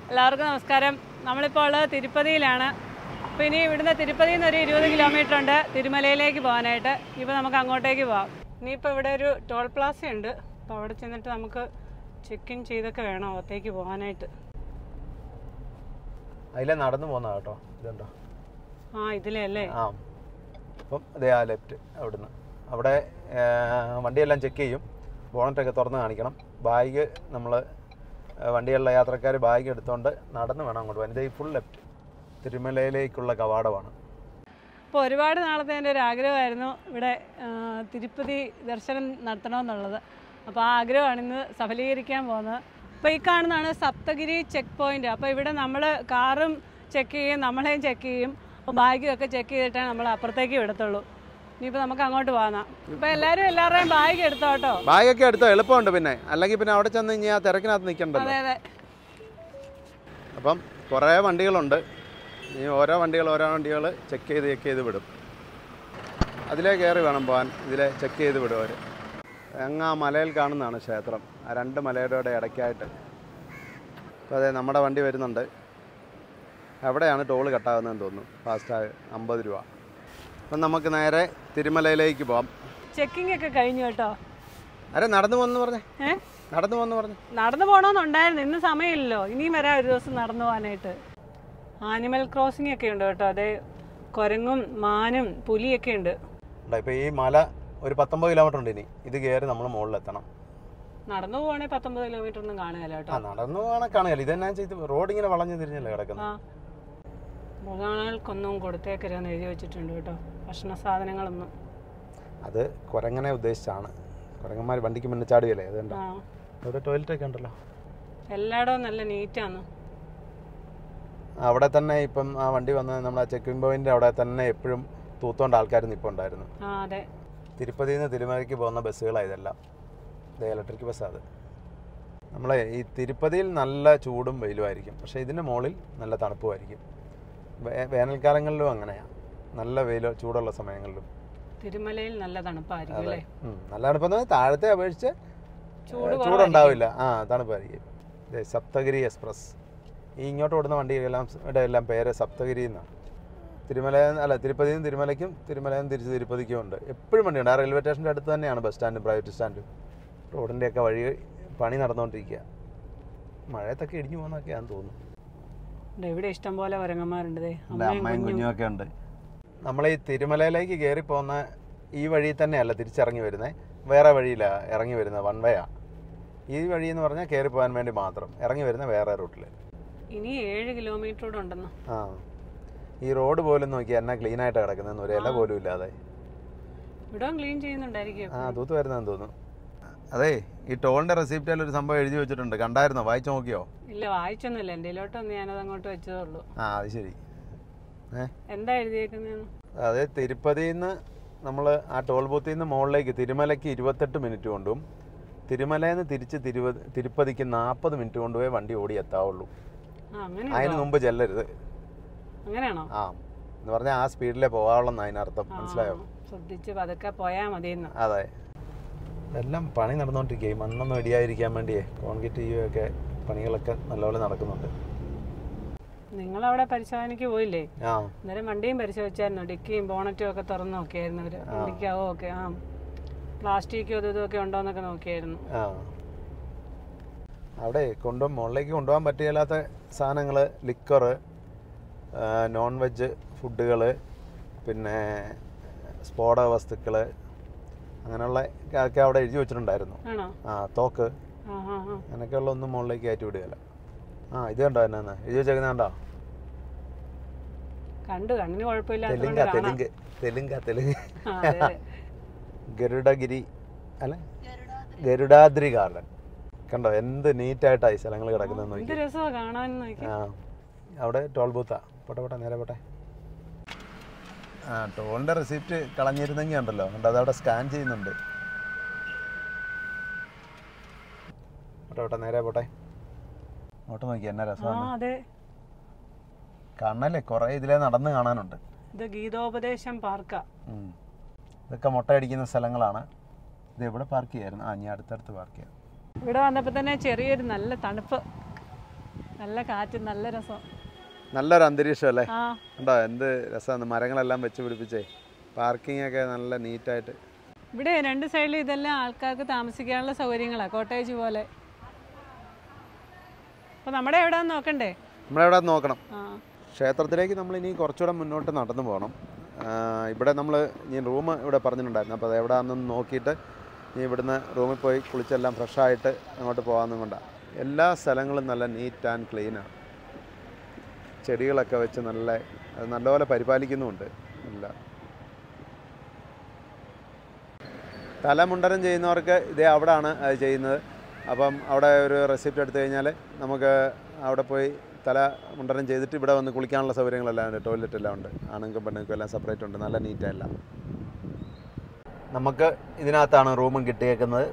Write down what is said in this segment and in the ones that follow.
എല്ലാവർക്കും നമസ്കാരം നമ്മളിപ്പോൾ ഉള്ളത് തിരുപ്പതിയിലാണ് അപ്പോൾ ഇനി ഇവിടുന്ന് തിരുപ്പതിയിൽ നിന്ന് ഒരു ഇരുപത് കിലോമീറ്റർ ഉണ്ട് തിരുമലയിലേക്ക് പോകാനായിട്ട് ഇപ്പോൾ നമുക്ക് അങ്ങോട്ടേക്ക് പോകാം ഇനിയിപ്പോൾ ഇവിടെ ഒരു ടോൾ പ്ലാസ ഉണ്ട് അപ്പോൾ അവിടെ ചെന്നിട്ട് നമുക്ക് ചെക്ക് ഇൻ ചെയ്തൊക്കെ വേണം അകത്തേക്ക് പോകാനായിട്ട് അതിലെ നടന്നു പോകുന്ന കേട്ടോ ഇതുണ്ടോ ആ ഇതിലേ അല്ലേ ആ അപ്പം അതേ ആ ലെഫ്റ്റ് അവിടുന്ന് അവിടെ ആ, വണ്ടിയെല്ലാം ചെക്ക് ചെയ്യും ബോണറ്റൊക്കെ തുറന്ന് കാണിക്കണം ബാഗ് നമ്മൾ വണ്ടികളിലെ യാത്രക്കാർ ബാഗ് എടുത്തുകൊണ്ട് നടന്ന് വേണം അങ്ങോട്ട് പോകാൻ ഇത് ഈ ഫുൾ ലെഫ്റ്റ് തിരുമലയിലേക്കുള്ള കവാടമാണ് അപ്പോൾ ഒരുപാട് നാളത്തെ എൻ്റെ ഒരു ആഗ്രഹമായിരുന്നു ഇവിടെ ആ, തിരുപ്പതി ദർശനം നടത്തണമെന്നുള്ളത് അപ്പോൾ ആ ആഗ്രഹമാണ് ഇന്ന് സഫലീകരിക്കാൻ പോകുന്നത് അപ്പോൾ ഈ കാണുന്നതാണ് സപ്തഗിരി ചെക്ക് പോയിന്റ് അപ്പോൾ ഇവിടെ നമ്മൾ കാറും ചെക്ക് ചെയ്യും നമ്മളെയും ചെക്ക് ചെയ്യും അപ്പോൾ ബാഗും ഒക്കെ ചെക്ക് ചെയ്തിട്ടാണ് നമ്മൾ അപ്പുറത്തേക്ക് വിടത്തുള്ളൂ ഇനിയിപ്പോൾ നമുക്ക് അങ്ങോട്ട് പോകാം അപ്പോൾ എല്ലാവരും എല്ലാവരുടെയും ബാഗ് എടുത്തോ കേട്ടോ ബാഗൊക്കെ എടുത്തോ എളുപ്പമുണ്ട് പിന്നെ അല്ലെങ്കിൽ പിന്നെ അവിടെ ചെന്ന് കഴിഞ്ഞാൽ ആ തിരക്കിനകത്ത് നിൽക്കണ്ടല്ലോ അതെ അതെ അപ്പം കുറേ വണ്ടികളുണ്ട് ഈ ഓരോ വണ്ടികൾ ഓരോ വണ്ടികൾ ചെക്ക് ചെയ്ത് ചെക്ക് ചെയ്ത് വിടും അതിലേ കയറി വേണം പോകാൻ ഇതിലെ ചെക്ക് ചെയ്ത് വിടും അവർ അങ്ങ് ആ മലയിൽ കാണുന്നതാണ് ക്ഷേത്രം ആ രണ്ട് മലയുടെ ഇടയ്ക്കായിട്ട് അപ്പോൾ അതെ നമ്മുടെ വണ്ടി വരുന്നുണ്ട് അവിടെയാണ് ടോൾ കട്ടാകുന്നതെന്ന് തോന്നുന്നു ഫാസ്റ്റാഗ് അമ്പത് രൂപ അപ്പം നമുക്ക് നേരെ തിരുമലയിലേക്ക് പോകാം ചെക്കിംഗ് ഒക്കെ കഴിഞ്ഞു കേട്ടോ അരെ നടന്നു പോകുന്നു പറഞ്ഞേ ഏ നടന്നു പോകുന്നു പറഞ്ഞു നടന്നു പോകണമെന്നുണ്ടായിരുന്നു ഇന്ന് സമയമില്ലല്ലോ ഇനിയും വരാം ഒരു ദിവസം നടന്നു പോകാനായിട്ട് ആനിമൽ ക്രോസിംഗ് ഒക്കെ ഉണ്ട് കേട്ടോ അതെ കുരങ്ങും മാനും പുലിയൊക്കെ ഉണ്ട് ഇപ്പോൾ ഈ മല ഒരു പത്തൊമ്പത് കിലോമീറ്റർ ഉണ്ട് ഇനി ഇത് കയറി നമ്മൾ മുകളിലെത്തണം നടന്നു പോവാണെങ്കിൽ പത്തൊമ്പത് കിലോമീറ്റർ ഒന്നും കാണുകയല്ല ആ കേട്ടോ നടന്നു പോകണ കാണുകയല്ല ഇതെന്നാ ചെയ്ത് റോഡ് ഇങ്ങനെ വളഞ്ഞു തിരിഞ്ഞല്ലേ കിടക്കുന്നത് ആ മൃഗങ്ങൾക്കൊന്നും കൊടുത്തേക്കരുതെന്ന് എഴുതി വെച്ചിട്ടുണ്ട് കേട്ടോ ഭക്ഷണ സാധനങ്ങളൊന്നും അത് കുരങ്ങനെ ഉദ്ദേശിച്ചാണ് കുരങ്ങന്മാർ വണ്ടിക്ക് മുന്നേ ചാടുകയല്ലേ അതുകൊണ്ട് ആ ഇവിടെ ടോയ്ലറ്റ് ഒക്കെ ഉണ്ടല്ലോ എല്ലായിടവും നല്ല നീറ്റാണ് അവിടെ തന്നെ ഇപ്പം ആ വണ്ടി വന്ന് നമ്മൾ ആ ചെക്കിംഗ് പോയിന്റ് അവിടെ തന്നെ എപ്പോഴും തൂത്തോണ്ട് ആൾക്കാർ നിൽപ്പുണ്ടായിരുന്നു ആ അതെ തിരുപ്പതിയിൽ നിന്ന് തിരുമലയ്ക്ക് പോകുന്ന ബസ്സുകളാണ് ഇതെല്ലാം ഇത് ഇലക്ട്രിക് ബസ്സാണ് അത് നമ്മളെ ഈ തിരുപ്പതിയിൽ നല്ല ചൂടും വെയിലുമായിരിക്കും പക്ഷേ ഇതിൻ്റെ മുകളിൽ നല്ല തണുപ്പുമായിരിക്കും വേ- വേനൽക്കാലങ്ങളിലും അങ്ങനെയാണ് നല്ല വെയിലോ ചൂടുള്ള സമയങ്ങളിലും തിരുമലയിൽ നല്ല തണുപ്പായിരിക്കും അല്ലേ ഉം. നല്ല തണുപ്പെന്ന് പറഞ്ഞാൽ താഴത്തെ അപേക്ഷിച്ച് ചൂട് ഏഹ്, ചൂടുണ്ടാവില്ല ആ തണുപ്പായിരിക്കും ദേ, സപ്തഗിരി എക്സ്പ്രസ് ഈ ഇങ്ങോട്ട് ഓടുന്ന വണ്ടികളെല്ലാം ഇവിടെ എല്ലാം പേര് സപ്തഗിരി എന്നാണ് തിരുമല അല്ല തിരുപ്പതിയിൽ നിന്ന് തിരുമലയ്ക്കും തിരുമലയിൽ നിന്ന് തിരിച്ച് തിരുപ്പതിക്കും ഉണ്ട് എപ്പോഴും വണ്ടിയുണ്ട് ആ റെയിൽവേ സ്റ്റേഷൻ്റെ അടുത്ത് തന്നെയാണ് ബസ് സ്റ്റാൻഡും പ്രൈവറ്റ് സ്റ്റാൻഡും റോഡിൻ്റെയൊക്കെ വഴി പണി നടന്നുകൊണ്ടിരിക്കുക മഴയത്തൊക്കെ ഇടിഞ്ഞു പോകുന്നൊക്കെയാണെന്ന് തോന്നുന്നു ദേ ഇവിടെ ഇഷ്ടം പോലെ വരങ്ങന്മാരുണ്ട് ദേ ഉണ്ട്, അമ്മയും കുഞ്ഞുമൊക്കെ ഉണ്ട് നമ്മൾ ഈ തിരുമലയിലേക്ക് കയറി പോകുന്ന ഈ വഴി തന്നെയല്ല തിരിച്ചിറങ്ങി വരുന്നത് വേറെ വഴിയിലാണ് ഇറങ്ങി വരുന്നത് വൺ വേ ആ ഈ വഴി എന്ന് പറഞ്ഞാൽ കയറി പോകാൻ വേണ്ടി മാത്രം ഇറങ്ങി വരുന്ന വേറെ റൂട്ടിൽ ഇനി ഏഴ് കിലോമീറ്റർ കൂടെ ഉണ്ടെന്ന് ആ ഈ റോഡ് പോലും നോക്കി എന്നാ ക്ലീൻ ആയിട്ട് കിടക്കുന്നതെന്ന് ഒരു ഇല പോലും ഇല്ലാതെ ഇവിടെ ക്ലീൻ ചെയ്യുന്നുണ്ടായിരിക്കും ആ തൂത്ത് വരുന്നതെന്ന് തോന്നുന്നു അതെ ഈ ടോളിൻ്റെ റെസിപ്റ്റിൽ ഒരു സംഭവം എഴുതി വെച്ചിട്ടുണ്ട് കണ്ടായിരുന്നോ വായിച്ചു നോക്കിയോ ഇല്ല വായിച്ചൊന്നുമില്ല എന്റെയിലോട്ടൊന്ന് ഞാനത് അങ്ങോട്ട് വെച്ചതേ ഉള്ളൂ ആ അത് ശരി ഏ എന്താ എഴുതിയേക്കുന്നതെന്ന് അതെ തിരുപ്പതിയിൽ നിന്ന് നമ്മൾ ആ ടോൾ ബൂത്തിൽ നിന്ന് മുകളിലേക്ക് തിരുമലയ്ക്ക് ഇരുപത്തെട്ട് മിനിറ്റ് കൊണ്ടും തിരുമലയിൽ നിന്ന് തിരിച്ച് തിരുവ തിരുപ്പതിക്ക് നാൽപ്പത് മിനിറ്റ് കൊണ്ടുപോയി വണ്ടി ഓടി എത്താവുള്ളൂ ആ അങ്ങനെ അതിന് മുമ്പ് ചെല്ലരുത് അങ്ങനെയാണോ ആ എന്ന് പറഞ്ഞാൽ ആ സ്പീഡിലേ പോകാവുള്ളെന്ന് അതിനർത്ഥം ആ, മനസ്സിലായോ ശ്രദ്ധിച്ച് പതുക്കെ പോയാ മതിയെന്ന് അതെ ഇതെല്ലാം പണി നടന്നുകൊണ്ടിരിക്കുക ഈ മണ്ണൊന്നും ഇടിയാതിരിക്കാൻ വേണ്ടിയേ കോൺക്രീറ്റ് ചെയ്യുകയൊക്കെ പണികളൊക്കെ നല്ലപോലെ നടക്കുന്നുണ്ട് നിങ്ങളവിടെ പരിശോധനയ്ക്ക് പോയില്ലേ ആ അന്നേരം വണ്ടിയും പരിശോധിച്ചായിരുന്നു ഡിക്കിയും ബോണറ്റും ഒക്കെ തുറന്ന് നോക്കിയായിരുന്നു അവര് വണ്ടിക്കാവോ ഒക്കെ ആ പ്ലാസ്റ്റിക്കും അതും ഇതൊക്കെ ഉണ്ടോന്നൊക്കെ നോക്കിയായിരുന്നു ആ അവിടെ കൊണ്ടു മുകളിലേക്ക് കൊണ്ടുപോകാൻ പറ്റില്ലാത്ത സാധനങ്ങൾ ലിക്കർ നോൺ വെജ് ഫുഡുകൾ പിന്നെ സ്ഫോടക വസ്തുക്കൾ അങ്ങനെയുള്ള ഒക്കെ അവിടെ എഴുതി വെച്ചിട്ടുണ്ടായിരുന്നു ആണോ ആ തോക്ക് ആ ആ ആ അങ്ങനെയൊക്കെയുള്ള ഒന്നും മുകളിലേക്ക് കയറ്റി വിടുകയില്ല ആ ഇത് കണ്ടോ എന്നാ എഴുതി വെച്ചേക്കുന്ന കണ്ടോ കണ്ടു കണ്ണിന് കുഴപ്പമില്ലാത്തതുകൊണ്ട് തെലുങ്ക കാണാം തെലുങ്ക് തെലുങ്ക തെലുങ്ക് ആ, അതെ, അതെ. ഗരുഡഗിരി അല്ല ഗരുഡാദ്രി ഗാർഡൻ കണ്ടോ എന്ത് നീറ്റായിട്ടാണ് ഈ സ്ഥലങ്ങൾ കിടക്കുന്നത് നോക്കി എന്ത് രസമാണ് കാണാൻ നോക്കി ആ അവിടെ ടോൾ ബൂത്താ പോട്ടെ പോട്ടെ നേരെ പോട്ടെ ആ ടോളിൻ്റെ റെസിപ്റ്റ് കളഞ്ഞിരുന്നെങ്കിൽ ഉണ്ടല്ലോ ഉണ്ട് അതവിടെ സ്കാൻ ചെയ്യുന്നുണ്ട് പോട്ടെ പോട്ടെ നേരെ പോട്ടെ അങ്ങോട്ട് നോക്കി എന്നാ ആ രസമാണ് അതെ കാണല്ലേ കുറേ ഇതിലേ നടന്ന് കാണാനുണ്ട് ഇത് ഗീതോപദേശം പാർക്കാ ഉം. ഇതൊക്കെ മുട്ടയടിക്കുന്ന സ്ഥലങ്ങളാണ് ഇത് എവിടെ പാർക്ക് ചെയ്യായിരുന്നു ആ ഞാൻ അടുത്തടുത്ത് പാർക്ക് ചെയ്യാം ഇവിടെ വന്നപ്പോൾ തന്നെ ചെറിയൊരു നല്ല തണുപ്പ് നല്ല കാറ്റ് നല്ല രസം നല്ലൊരു അന്തരീക്ഷം അല്ലേ ആ ഉണ്ടോ എന്ത് രസമാണ് മരങ്ങളെല്ലാം വെച്ച് പിടിപ്പിച്ചേ പാർക്കിംഗ് ഒക്കെ നല്ല നീറ്റായിട്ട് ഇവിടെ രണ്ട് സൈഡിലും ഇതെല്ലാം ആൾക്കാർക്ക് താമസിക്കാനുള്ള സൗകര്യങ്ങളാണ് കോട്ടേജ് പോലെ അപ്പോൾ നമ്മുടെ എവിടെയാന്ന് നോക്കണ്ടേ നമ്മളെവിടെ നോക്കണം ആ ക്ഷേത്രത്തിലേക്ക് നമ്മൾ ഇനി കുറച്ചുകൂടെ മുന്നോട്ട് നടന്നു പോകണം ആ, ഇവിടെ നമ്മൾ ഇനി റൂം ഇവിടെ പറഞ്ഞിട്ടുണ്ടായിരുന്നു അപ്പോൾ അത് എവിടെയാണെന്ന് നോക്കിയിട്ട് ഇനി ഇവിടുന്ന് റൂമിൽ പോയി കുളിച്ചെല്ലാം ഫ്രഷായിട്ട് അങ്ങോട്ട് പോകാമെന്നും കൊണ്ടാണ് എല്ലാ സ്ഥലങ്ങളും നല്ല നീറ്റ് ആൻഡ് ക്ലീനാണ് ചെടികളൊക്കെ വെച്ച് നല്ല അത് നല്ലപോലെ പരിപാലിക്കുന്നുമുണ്ട് എല്ലാം തലമുണ്ടനം ചെയ്യുന്നവർക്ക് ഇതേ അവിടാണ് അത് ചെയ്യുന്നത് അപ്പം അവിടെ ഒരു റെസിപ്റ്റ് എടുത്തു കഴിഞ്ഞാൽ നമുക്ക് അവിടെ പോയി തല മുണ്ടനം ചെയ്തിട്ട് ഇവിടെ വന്ന് കുളിക്കാനുള്ള സൗകര്യങ്ങളെല്ലാം ഉണ്ട് ടോയ്ലറ്റ് എല്ലാം ഉണ്ട് ആണുങ്ങൾക്കും പെണ്ണുങ്ങൾക്കും എല്ലാം സെപ്പറേറ്റ് ഉണ്ട് നല്ല നീറ്റെല്ലാം നമുക്ക് ഇതിനകത്താണ് റൂമും കിട്ടിയേക്കുന്നത്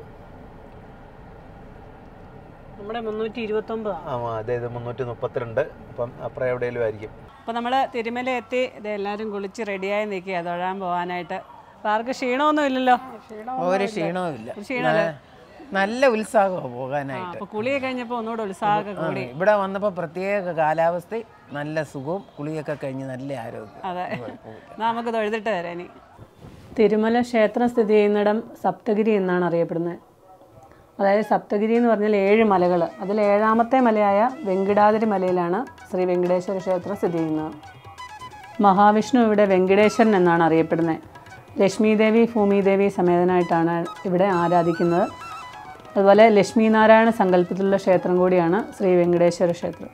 നമ്മുടെ മുന്നൂറ്റി ഇരുപത്തൊമ്പതാണ് ആ, അതെ ഇത് മുന്നൂറ്റി മുപ്പത്തിരണ്ട് അപ്പം അപ്പുറം എവിടെയെങ്കിലും ആയിരിക്കും അപ്പോൾ നമ്മൾ തിരുമല എത്തി ഇത് എല്ലാവരും കുളിച്ച് റെഡിയായി നിൽക്കുക തൊഴാൻ പോകാനായിട്ട് അപ്പോൾ ആർക്ക് ക്ഷീണമൊന്നും ഇല്ലല്ലോ ഒരു ക്ഷീണവും ഇല്ല ഒരു ക്ഷീണമല്ലേ നല്ല ഉത്സാഹമാണ് പോകാനായിട്ട് അപ്പോൾ കുളിയൊക്കെ കഴിഞ്ഞപ്പോൾ ഒന്നുകൂടെ ഉത്സാഹമൊക്കെ ആ, കൂടി ഇവിടെ വന്നപ്പോൾ പ്രത്യേക കാലാവസ്ഥ നല്ല സുഖവും കുളിയൊക്കെ കഴിഞ്ഞ് നല്ല ആരോഗ്യം അതെ എന്നാ നമുക്ക് തൊഴുതിട്ട് വരാം ഇനി തിരുമല ക്ഷേത്രം സ്ഥിതി ചെയ്യുന്നിടം സപ്തഗിരി എന്നാണ് അറിയപ്പെടുന്നത് അതായത് സപ്തഗിരി എന്ന് പറഞ്ഞാൽ ഏഴ് മലകൾ അതിൽ ഏഴാമത്തെ മലയായ വെങ്കിടാതിരി മലയിലാണ് ശ്രീ വെങ്കടേശ്വര ക്ഷേത്രം സ്ഥിതി ചെയ്യുന്നത് മഹാവിഷ്ണു ഇവിടെ വെങ്കടേശ്വരൻ എന്നാണ് അറിയപ്പെടുന്നത് ലക്ഷ്മീദേവി ഭൂമിദേവി സമേതനായിട്ടാണ് ഇവിടെ ആരാധിക്കുന്നത് അതുപോലെ ലക്ഷ്മി നാരായണ സങ്കല്പത്തിലുള്ള ക്ഷേത്രം കൂടിയാണ് ശ്രീ വെങ്കടേശ്വര ക്ഷേത്രം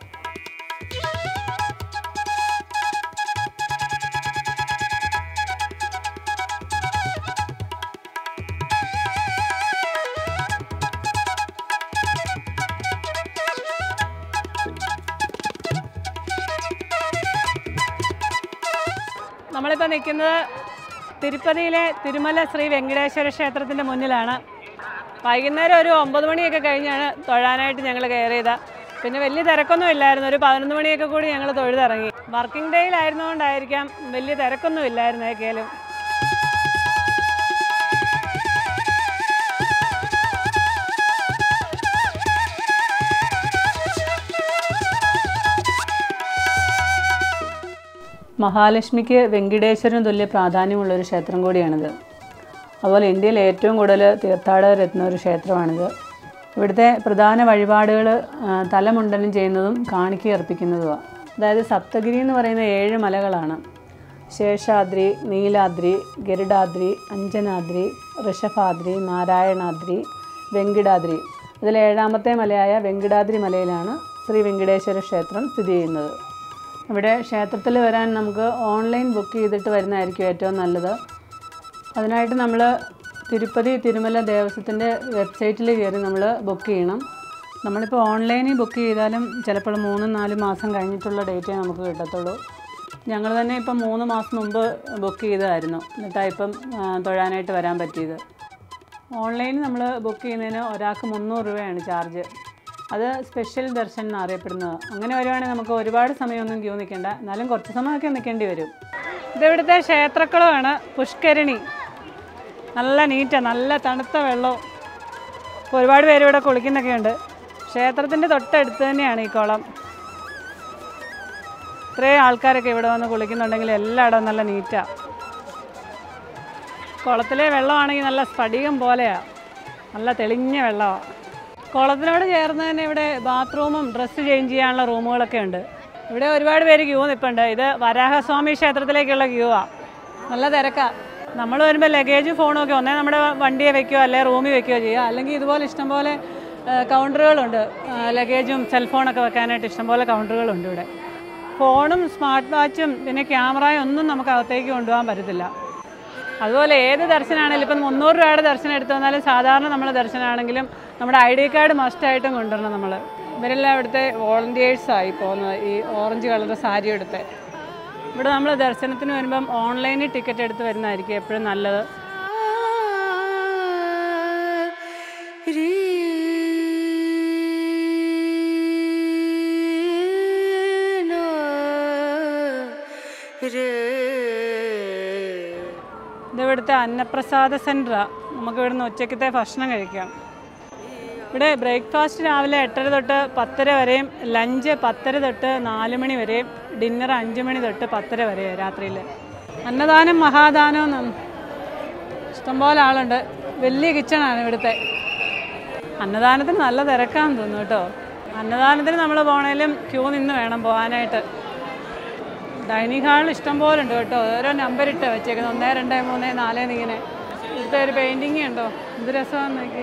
നമ്മളിപ്പോൾ നിൽക്കുന്നത് തിരുപ്പതിയിലെ തിരുമല ശ്രീ വെങ്കടേശ്വര ക്ഷേത്രത്തിൻ്റെ മുന്നിലാണ് വൈകുന്നേരം ഒരു ഒമ്പത് മണിയൊക്കെ കഴിഞ്ഞാണ് തൊഴാനായിട്ട് ഞങ്ങൾ കയറിയത് പിന്നെ വലിയ തിരക്കൊന്നും ഇല്ലായിരുന്നു ഒരു പതിനൊന്ന് മണിയൊക്കെ കൂടി ഞങ്ങൾ തൊഴുതിറങ്ങി വർക്കിംഗ് ഡേയിലായിരുന്നുകൊണ്ടായിരിക്കാം വലിയ തിരക്കൊന്നും ഇല്ലായിരുന്നു ഏക്കേലും മഹാലക്ഷ്മിക്ക് വെങ്കടേശ്വരന് തുല്യ പ്രാധാന്യമുള്ള ഒരു ക്ഷേത്രം കൂടിയാണിത് അതുപോലെ ഇന്ത്യയിൽ ഏറ്റവും കൂടുതൽ തീർത്ഥാടകർ എത്തുന്ന ഒരു ക്ഷേത്രമാണിത് ഇവിടുത്തെ പ്രധാന വഴിപാടുകൾ തലമുണ്ടനം ചെയ്യുന്നതും കാണിക്ക അർപ്പിക്കുന്നതുമാണ് അതായത് സപ്തഗിരി എന്ന് പറയുന്ന ഏഴ് മലകളാണ് ശേഷാദ്രി നീലാദ്രി ഗരുഡാദ്രി അഞ്ജനാദ്രി ഋഷഭാദ്രി നാരായണാദ്രി വെങ്കിടാദ്രി ഇതിൽ ഏഴാമത്തെ മലയായ വെങ്കിടാദ്രി മലയിലാണ് ശ്രീ വെങ്കടേശ്വര ക്ഷേത്രം സ്ഥിതി ചെയ്യുന്നത് ഇവിടെ ക്ഷേത്രത്തിൽ വരാൻ നമുക്ക് ഓൺലൈൻ ബുക്ക് ചെയ്തിട്ട് വരുന്നതായിരിക്കും ഏറ്റവും നല്ലത് അതിനായിട്ട് നമ്മൾ തിരുപ്പതി തിരുമല ദേവസ്വത്തിൻ്റെ വെബ്സൈറ്റിൽ കയറി നമ്മൾ ബുക്ക് ചെയ്യണം നമ്മളിപ്പോൾ ഓൺലൈനിൽ ബുക്ക് ചെയ്താലും ചിലപ്പോൾ മൂന്നും നാലും മാസം കഴിഞ്ഞിട്ടുള്ള ഡേറ്റേ നമുക്ക് കിട്ടത്തുള്ളൂ ഞങ്ങൾ തന്നെ ഇപ്പം മൂന്ന് മാസം മുമ്പ് ബുക്ക് ചെയ്തതായിരുന്നു എന്നിട്ടാണ് ഇപ്പം ആ, തൊഴാനായിട്ട് വരാൻ പറ്റിയത് ഓൺലൈനിൽ നമ്മൾ ബുക്ക് ചെയ്യുന്നതിന് ഒരാൾക്ക് മുന്നൂറ് രൂപയാണ് ചാർജ് അത് സ്പെഷ്യൽ ദർശൻ എന്ന് അറിയപ്പെടുന്നത് അങ്ങനെ വരുവാണെങ്കിൽ നമുക്ക് ഒരുപാട് സമയമൊന്നും ക്യൂ നിൽക്കേണ്ട എന്നാലും കുറച്ച് സമയമൊക്കെ നിൽക്കേണ്ടി വരും ഇതിവിടുത്തെ ക്ഷേത്രക്കുളമാണ് പുഷ്കരണി നല്ല നീറ്റാണ് നല്ല തണുത്ത വെള്ളവും ഇപ്പോൾ ഒരുപാട് പേര് ഇവിടെ കുളിക്കുന്നൊക്കെ ഉണ്ട് ക്ഷേത്രത്തിൻ്റെ തൊട്ടടുത്ത് തന്നെയാണ് ഈ കുളം ഇത്രയും ആൾക്കാരൊക്കെ ഇവിടെ വന്ന് കുളിക്കുന്നുണ്ടെങ്കിൽ എല്ലായിടവും നല്ല നീറ്റാണ് കുളത്തിലെ വെള്ളമാണെങ്കിൽ നല്ല സ്ഫടികം പോലെയാണ് നല്ല തെളിഞ്ഞ വെള്ളമാണ് കുളത്തിനോട് ചേർന്ന് തന്നെ ഇവിടെ ബാത്റൂമും ഡ്രസ്സ് ചേഞ്ച് ചെയ്യാനുള്ള റൂമുകളൊക്കെ ഉണ്ട് ഇവിടെ ഒരുപാട് പേര് ക്യൂ നിൽപ്പുണ്ട് ഇത് വരാഹസ്വാമി ക്ഷേത്രത്തിലേക്കുള്ള ക്യൂ ആ നല്ല തിരക്കാണ് നമ്മൾ വരുമ്പോൾ ലഗേജും ഫോണും ഒക്കെ ഒന്നേ നമ്മുടെ വണ്ടിയെ വെക്കുകയോ അല്ലെങ്കിൽ റൂമിൽ വെക്കുകയോ ചെയ്യുക അല്ലെങ്കിൽ ഇതുപോലെ ഇഷ്ടംപോലെ ആ, കൗണ്ടറുകളുണ്ട് ആ, ലഗേജും സെൽഫോണൊക്കെ വെക്കാനായിട്ട് ഇഷ്ടംപോലെ കൗണ്ടറുകളുണ്ട് ഇവിടെ ഫോണും സ്മാർട്ട് വാച്ചും പിന്നെ ക്യാമറയും ഒന്നും നമുക്ക് അകത്തേക്ക് കൊണ്ടുപോകാൻ പറ്റത്തില്ല അതുപോലെ ഏത് ദർശനമാണെങ്കിലും ഇപ്പം മുന്നൂറ് രൂപയുടെ ദർശനം എടുത്തു വന്നാലും സാധാരണ നമ്മൾ ദർശനമാണെങ്കിലും നമ്മുടെ ഐ ഡി കാർഡ് മസ്റ്റായിട്ടും കൊണ്ടുവരണം നമ്മൾ ഇവരെല്ലാം ഇവിടുത്തെ വോളണ്ടിയേഴ്സായി പോകുന്നത് ഈ ഓറഞ്ച് കളർ സാരി എടുത്ത് ഇവിടെ നമ്മൾ ദർശനത്തിന് വരുമ്പം ഓൺലൈനിൽ ടിക്കറ്റ് എടുത്ത് വരുന്നതായിരിക്കും എപ്പോഴും നല്ലത് ഇത് ഇവിടുത്തെ അന്നപ്രസാദ സെൻറ്ററാണ് നമുക്ക് ഇവിടുന്ന് ഉച്ചക്കത്തെ ഭക്ഷണം കഴിക്കാം ഇവിടെ ബ്രേക്ക്ഫാസ്റ്റ് രാവിലെ എട്ടര തൊട്ട് പത്തര വരെയും ലഞ്ച് പത്തര തൊട്ട് നാല് മണി വരെയും ഡിന്നർ അഞ്ച് മണി തൊട്ട് പത്തര വരെയും രാത്രിയിൽ അന്നദാനം മഹാദാനം എന്നും ഇഷ്ടംപോലെ ആളുണ്ട് വലിയ കിച്ചണാണ് ഇവിടുത്തെ അന്നദാനത്തിന് നല്ല തിരക്കാന്ന് തോന്നുന്നു കേട്ടോ അന്നദാനത്തിന് നമ്മൾ പോണേലും ക്യൂ നിന്ന് വേണം പോകാനായിട്ട് ഡൈനിങ് ഹാളിൽ ഇഷ്ടം പോലെ ഉണ്ട് കേട്ടോ ഓരോ നമ്പർ ഇട്ട് വെച്ചേക്കുന്നത് ഒന്നേ രണ്ട് മൂന്ന് നാല് എന്നിങ്ങനെ ഇവിടുത്തെ ഒരു പെയിൻറ്റിങ് ഉണ്ടോ എന്ത് രസമാണെന്ന് നോക്കി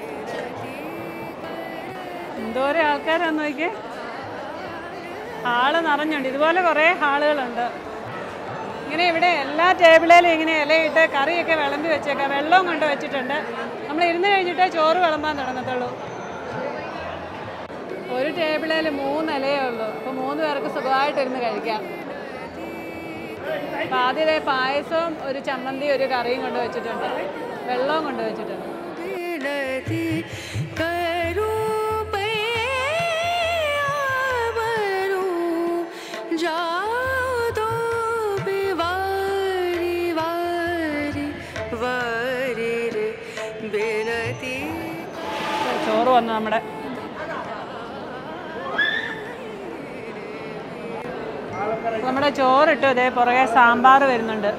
എന്തോരം ആൾക്കാരാന്ന് നോക്കി ഹാള് നിറഞ്ഞുണ്ട് ഇതുപോലെ കുറേ ഹാളുകളുണ്ട് ഇങ്ങനെ ഇവിടെ എല്ലാ ടേബിളിലും ഇങ്ങനെ ഇലയിട്ട് കറിയൊക്കെ വിളമ്പി വെച്ചേക്കാം വെള്ളവും കൊണ്ട് വെച്ചിട്ടുണ്ട് നമ്മൾ ഇരുന്ന് കഴിഞ്ഞിട്ടേ ചോറ് വിളമ്പാൻ തുടങ്ങത്തുള്ളൂ ഒരു ടേബിളിൽ മൂന്ന് ഇലയേ ഉള്ളൂ അപ്പോൾ മൂന്ന് പേർക്ക് സുഖമായിട്ട് ഇരുന്ന് കഴിക്കാം അപ്പോൾ ആദ്യം ദേ പായസവും ഒരു ചമ്മന്തി ഒരു കറിയും കൊണ്ട് വെച്ചിട്ടുണ്ട് വെള്ളവും കൊണ്ട് വെച്ചിട്ടുണ്ട് विनती करूं बरू जादो बिवारी वारी वारी रे बिनती ചോറ് വന്നു നമ്മുടെ നമ്മുടെ ചോറിട്ടു ഇതേ പുറകെ സാമ്പാർ വരുന്നുണ്ട്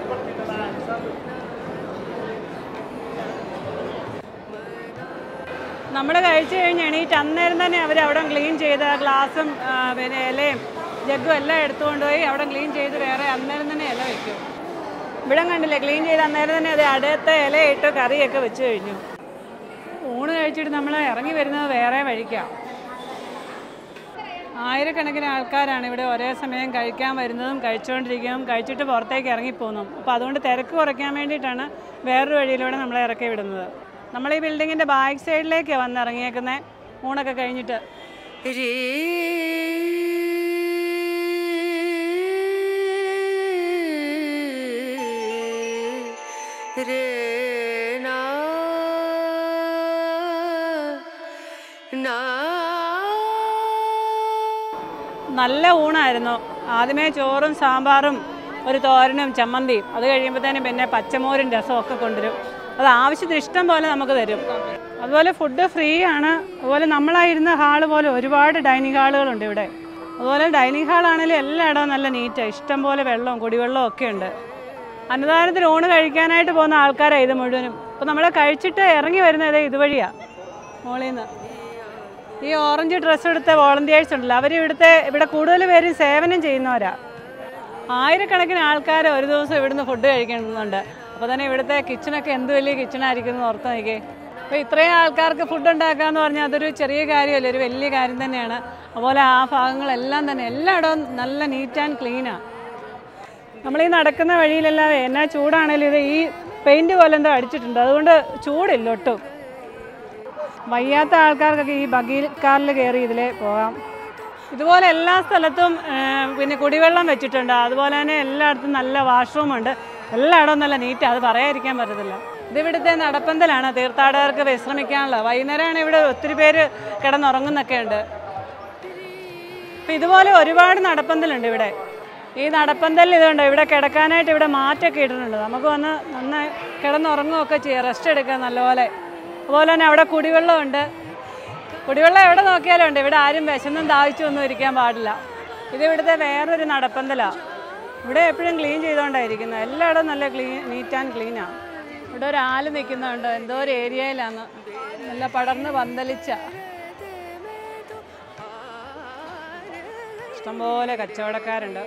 നമ്മൾ കഴിച്ചു കഴിഞ്ഞ് എണീറ്റ് അന്നേരം തന്നെ അവർ അവിടെ ക്ലീൻ ചെയ്ത് ഗ്ലാസും ആ, പിന്നെ ഇലയും ജഗ്ഗും എല്ലാം എടുത്തുകൊണ്ട് പോയി അവിടെ ക്ലീൻ ചെയ്ത് വേറെ അന്നേരം തന്നെ ഇല വെക്കും ഇവിടെ കണ്ടില്ലേ ക്ലീൻ ചെയ്ത് അന്നേരം തന്നെ അത് അടുത്ത ഇലയിട്ട് കറിയൊക്കെ വെച്ച് കഴിഞ്ഞു ഊണ് കഴിച്ചിട്ട് നമ്മൾ ഇറങ്ങി വരുന്നത് വേറെ വഴിക്കാണ് ആയിരക്കണക്കിന് ആൾക്കാരാണ് ഇവിടെ ഒരേ സമയം കഴിക്കാൻ വരുന്നതും കഴിച്ചുകൊണ്ടിരിക്കുന്നതും കഴിച്ചിട്ട് പുറത്തേക്ക് ഇറങ്ങിപ്പോകുന്നതും അപ്പോൾ അതുകൊണ്ട് തിരക്ക് കുറയ്ക്കാൻ വേണ്ടിയിട്ടാണ് വേറൊരു വഴിയിലൂടെ നമ്മളെ ഇറക്കി വിടുന്നത് നമ്മൾ ഈ ബിൽഡിങ്ങിൻ്റെ ബാക്ക് സൈഡിലേക്ക് വന്ന് ഇറങ്ങിയേക്കുന്നത് ഊണൊക്കെ കഴിഞ്ഞിട്ട് रे रे ना ना നല്ല ഊണായിരുന്നു ആദ്യമേ ചോറും സാമ്പാറും ഒരു തോരനും ചമ്മന്തിയും അത് കഴിയുമ്പോഴത്തേനും പിന്നെ പച്ചമോരും രസവും ഒക്കെ കൊണ്ടുവരും അത് ആവശ്യത്തിന് ഇഷ്ടം പോലെ നമുക്ക് തരും അതുപോലെ ഫുഡ് ഫ്രീ ആണ് അതുപോലെ നമ്മളായിരുന്ന ഹാള് പോലെ ഒരുപാട് ഡൈനിങ് ഹാളുകളുണ്ട് ഇവിടെ അതുപോലെ ഡൈനിങ് ഹാളാണെങ്കിലും എല്ലായിടവും നല്ല നീറ്റാണ് ഇഷ്ടം പോലെ വെള്ളവും കുടിവെള്ളവും ഒക്കെ ഉണ്ട് അന്നദാനത്തിന് ഊണ് കഴിക്കാനായിട്ട് പോകുന്ന ആൾക്കാരാണ് ഇത് മുഴുവനും അപ്പോൾ നമ്മൾ കഴിച്ചിട്ട് ഇറങ്ങി വരുന്നത് ഇതുവഴിയാണ് മോളിൽ നിന്ന് ഈ ഓറഞ്ച് ഡ്രസ്സ് എടുത്ത വോളണ്ടിയേഴ്സ് ഉണ്ടല്ലോ അവർ ഇവിടുത്തെ ഇവിടെ കൂടുതൽ പേര് സേവനം ചെയ്യുന്നവരാ ആയിരക്കണക്കിന് ആൾക്കാർ ഒരു ദിവസം ഇവിടുന്ന് ഫുഡ് കഴിക്കുന്നുണ്ട് അപ്പോൾ തന്നെ ഇവിടുത്തെ കിച്ചണൊക്കെ എന്ത് വലിയ കിച്ചണായിരിക്കും എന്ന് ഓർത്ത് നോക്കിയേ അപ്പോൾ ഇത്രയും ആൾക്കാർക്ക് ഫുഡ് ഉണ്ടാക്കുക എന്ന് പറഞ്ഞാൽ അതൊരു ചെറിയ കാര്യമല്ല ഒരു വലിയ കാര്യം തന്നെയാണ് അതുപോലെ ആ ഭാഗങ്ങളെല്ലാം തന്നെ എല്ലായിടവും നല്ല നീറ്റ് ആൻഡ് ക്ലീനാണ് നമ്മൾ ഈ നടക്കുന്ന വഴിയിലെല്ലാം എന്നാ ചൂടാണേലും ഇത് ഈ പെയിൻറ് പോലെ എന്തോ അടിച്ചിട്ടുണ്ട് അതുകൊണ്ട് ചൂടില്ല ഒട്ടും വയ്യാത്ത ആൾക്കാർക്കൊക്കെ ഈ ബഗി കാറിൽ കയറി ഇതിൽ പോകാം ഇതുപോലെ എല്ലാ സ്ഥലത്തും ആ, പിന്നെ കുടിവെള്ളം വെച്ചിട്ടുണ്ട് അതുപോലെ തന്നെ എല്ലായിടത്തും നല്ല വാഷ്റൂം ഉണ്ട് എല്ലായിടവും നല്ല നീറ്റ് അത് പറയാതിരിക്കാൻ പറ്റത്തില്ല ഇത് ഇവിടുത്തെ നടപ്പന്തലാണ് തീർത്ഥാടകർക്ക് വിശ്രമിക്കാനുള്ള വൈകുന്നേരമാണ് ഇവിടെ ഒത്തിരി പേര് കിടന്നുറങ്ങുന്നൊക്കെ ഉണ്ട് അപ്പം ഇതുപോലെ ഒരുപാട് നടപ്പന്തലുണ്ട് ഇവിടെ ഈ നടപ്പന്തലിൽ ഇതുണ്ട് ഇവിടെ കിടക്കാനായിട്ട് ഇവിടെ മാറ്റൊക്കെ ഇട്ടിട്ടുണ്ട് നമുക്ക് വന്ന് നന്നായി കിടന്നുറങ്ങുകയൊക്കെ ചെയ്യാം റെസ്റ്റ് എടുക്കാം നല്ലപോലെ അതുപോലെ തന്നെ അവിടെ കുടിവെള്ളമുണ്ട് കുടിവെള്ളം എവിടെ നോക്കിയാലും ഉണ്ട് ഇവിടെ ആരും വിശന്നും ദാഹിച്ചൊന്നും ഇരിക്കാൻ പാടില്ല ഇത് ഇവിടുത്തെ വേറൊരു നടപ്പന്തലാണ് ഇവിടെ എപ്പോഴും ക്ലീൻ ചെയ്തുകൊണ്ടായിരിക്കുന്നത് എല്ലായിടവും നല്ല ക്ലീൻ നീറ്റ് ആൻഡ് ക്ലീനാണ് ഇവിടെ ഒരു ആല് നിൽക്കുന്നുണ്ട് എന്തോ ഒരു ഏരിയയിലാണ് നല്ല പടർന്ന് പന്തലിച്ച ഇഷ്ടംപോലെ കച്ചവടക്കാരുണ്ട്